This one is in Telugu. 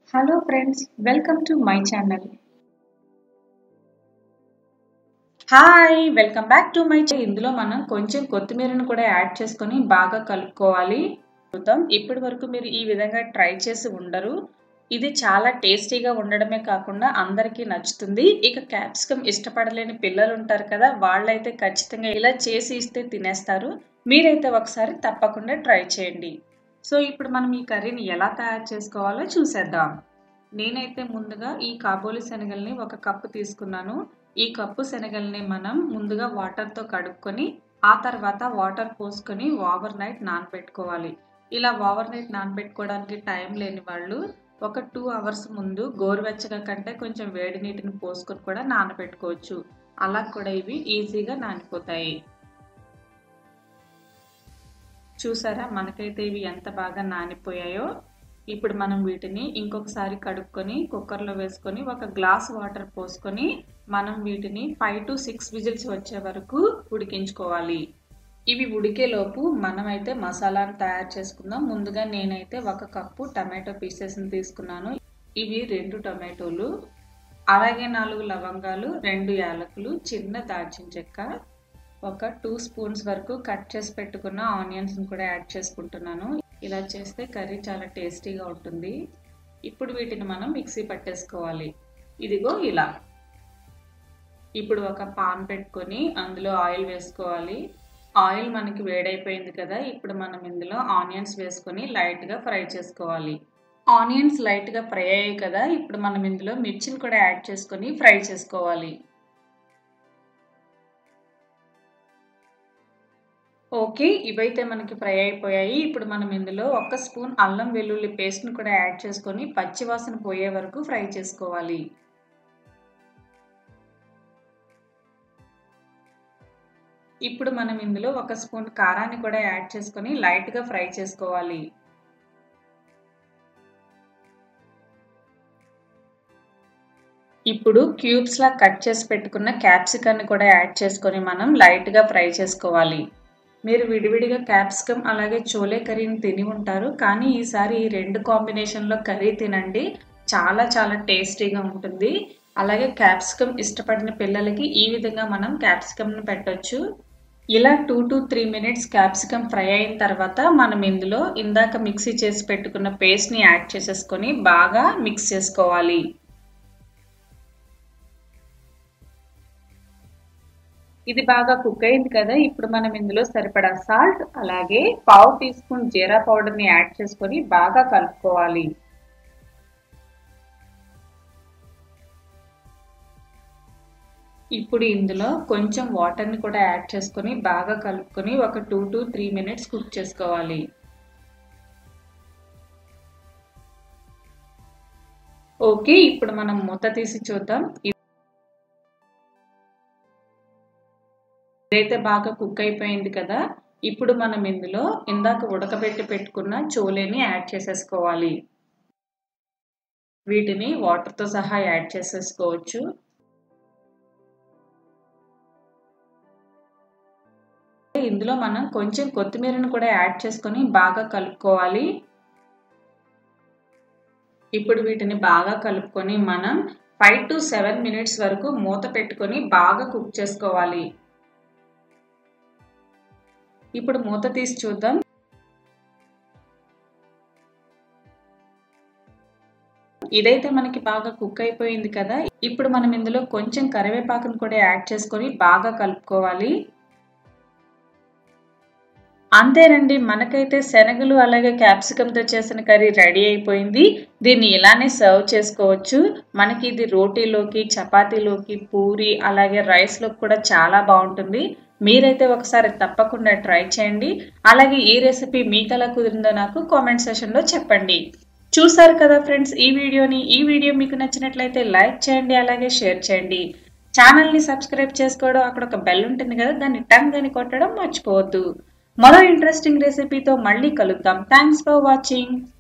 hello friends welcome to my channel hi welcome back to my ఇందులో మనం కొంచెం కొత్తిమీరను కూడా యాడ్ చేసుకొని బాగా కలుపుకోవాలి చూద్దాం ఇప్పటి వరకు మీరు ఈ విధంగా ట్రై చేసి ఉండరు ఇది చాలా టేస్టీగా ఉండడమే కాకుండా అందరికీ నచ్చుతుంది ఇక క్యాప్సికమ్ ఇష్టపడలేని పిల్లలు ఉంటారు కదా వాళ్ళైతే ఖచ్చితంగా ఇలా చేసి ఇస్తే తినేస్తారు మీరైతే ఒకసారి తప్పకుండా ట్రై చేయండి సో ఇప్పుడు మనం ఈ కర్రీని ఎలా తయారు చేసుకోవాలో చూసేద్దాం నేనైతే ముందుగా ఈ కాబోలి శనగల్ని ఒక కప్పు తీసుకున్నాను ఈ కప్పు శనగల్ని మనం ముందుగా వాటర్తో కడుక్కొని ఆ తర్వాత వాటర్ పోసుకొని ఓవర్ నైట్ నానబెట్టుకోవాలి ఇలా ఓవర్ నైట్ నానబెట్టుకోవడానికి టైం లేని వాళ్ళు ఒక టూ అవర్స్ ముందు గోరువెచ్చగా కంటే కొంచెం వేడి నీటిని పోసుకొని కూడా నానబెట్టుకోవచ్చు అలా కూడా ఇవి ఈజీగా నానిపోతాయి చూసారా మనకైతే ఇవి ఎంత బాగా నానిపోయాయో ఇప్పుడు మనం వీటిని ఇంకొకసారి కడుక్కొని కుక్కర్లో వేసుకొని ఒక గ్లాస్ వాటర్ పోసుకొని మనం వీటిని ఫైవ్ టు సిక్స్ విజిల్స్ వచ్చే వరకు ఉడికించుకోవాలి ఇవి ఉడికేలోపు మనమైతే మసాలాను తయారు చేసుకుందాం ముందుగా నేనైతే ఒక కప్పు టమాటో పీసెస్ని తీసుకున్నాను ఇవి రెండు టమాటోలు అలాగే నాలుగు లవంగాలు రెండు యాలకులు చిన్న దాల్చిన చెక్క ఒక టూ స్పూన్స్ వరకు కట్ చేసి పెట్టుకున్న ఆనియన్స్ని కూడా యాడ్ చేసుకుంటున్నాను ఇలా చేస్తే కర్రీ చాలా టేస్టీగా ఉంటుంది ఇప్పుడు వీటిని మనం మిక్సీ పట్టేసుకోవాలి ఇదిగో ఇలా ఇప్పుడు ఒక పాన్ పెట్టుకొని అందులో ఆయిల్ వేసుకోవాలి ఆయిల్ మనకి వేడైపోయింది కదా ఇప్పుడు మనం ఇందులో ఆనియన్స్ వేసుకొని లైట్గా ఫ్రై చేసుకోవాలి ఆనియన్స్ లైట్గా ఫ్రై అయ్యాయి కదా ఇప్పుడు మనం ఇందులో మిర్చిని కూడా యాడ్ చేసుకొని ఫ్రై చేసుకోవాలి ఓకే ఇవైతే మనకి ఫ్రై అయిపోయాయి ఇప్పుడు మనం ఇందులో ఒక స్పూన్ అల్లం వెల్లుల్లి పేస్ట్ని కూడా యాడ్ చేసుకొని పచ్చివాసన పోయే వరకు ఫ్రై చేసుకోవాలి ఇప్పుడు మనం ఇందులో ఒక స్పూన్ కారాన్ని కూడా యాడ్ చేసుకొని లైట్గా ఫ్రై చేసుకోవాలి ఇప్పుడు క్యూబ్స్లా కట్ చేసి పెట్టుకున్న క్యాప్సికన్ని కూడా యాడ్ చేసుకొని మనం లైట్గా ఫ్రై చేసుకోవాలి మీరు విడివిడిగా క్యాప్సికమ్ అలాగే చోలే కర్రీని తిని ఉంటారు కానీ ఈసారి ఈ రెండు కాంబినేషన్లో కర్రీ తినండి చాలా చాలా టేస్టీగా ఉంటుంది అలాగే క్యాప్సికమ్ ఇష్టపడిన పిల్లలకి ఈ విధంగా మనం క్యాప్సికమ్ని పెట్టొచ్చు ఇలా two to three minutes capsicum fry అయిన తర్వాత మనం ఇందులో ఇందాక మిక్సీ చేసి పెట్టుకున్న పేస్ట్ని యాడ్ చేసేసుకొని బాగా మిక్స్ చేసుకోవాలి ఇది బాగా కుక్ అయింది కదా ఇప్పుడు మనం ఇందులో సరిపడా సాల్ట్ అలాగే పావు టీ స్పూన్ జీరా పౌడర్ని యాడ్ చేసుకొని బాగా కలుపుకోవాలి ఇప్పుడు ఇందులో కొంచెం వాటర్ని కూడా యాడ్ చేసుకొని బాగా కలుపుకొని ఒక two to three minutes cook చేసుకోవాలి ఓకే ఇప్పుడు మనం మూత తీసి చూద్దాం ఇదైతే బాగా కుక్ అయిపోయింది కదా ఇప్పుడు మనం ఇందులో ఇందాక ఉడకబెట్టి పెట్టుకున్న చోలేని యాడ్ చేసేసుకోవాలి వీటిని వాటర్తో సహా యాడ్ చేసేసుకోవచ్చు ఇందులో మనం కొంచెం కొత్తిమీరను కూడా యాడ్ చేసుకొని బాగా కలుపుకోవాలి ఇప్పుడు వీటిని బాగా కలుపుకొని మనం ఫైవ్ టు సెవెన్ మినిట్స్ వరకు మూత పెట్టుకొని బాగా కుక్ చేసుకోవాలి ఇప్పుడు మూత తీసి చూద్దాం ఇదైతే మనకి బాగా కుక్ అయిపోయింది కదా ఇప్పుడు మనం ఇందులో కొంచెం కరివేపాకును కూడా యాడ్ చేసుకొని బాగా కలుపుకోవాలి అంతేనండి మనకైతే శనగలు అలాగే క్యాప్సికంతో చేసిన కర్రీ రెడీ అయిపోయింది దీన్ని ఇలానే సర్వ్ చేసుకోవచ్చు మనకి ఇది రోటీలోకి చపాతీలోకి పూరి అలాగే రైస్లోకి కూడా చాలా బాగుంటుంది మీరైతే ఒకసారి తప్పకుండా ట్రై చేయండి అలాగే ఈ రెసిపీ మీకు ఎలా కుదిరిందో నాకు కామెంట్ సెషన్లో చెప్పండి చూసారు కదా ఫ్రెండ్స్ ఈ వీడియోని ఈ వీడియో మీకు నచ్చినట్లయితే లైక్ చేయండి అలాగే షేర్ చేయండి ఛానల్ని సబ్స్క్రైబ్ చేసుకోవడం అక్కడ ఒక బెల్ ఉంటుంది కదా దాన్ని టంగ్ అని కొట్టడం మర్చిపోవద్దు మరో ఇంట్రెస్టింగ్ రెసిపీతో మళ్ళీ కలుద్దాం థ్యాంక్స్ ఫర్ వాచింగ్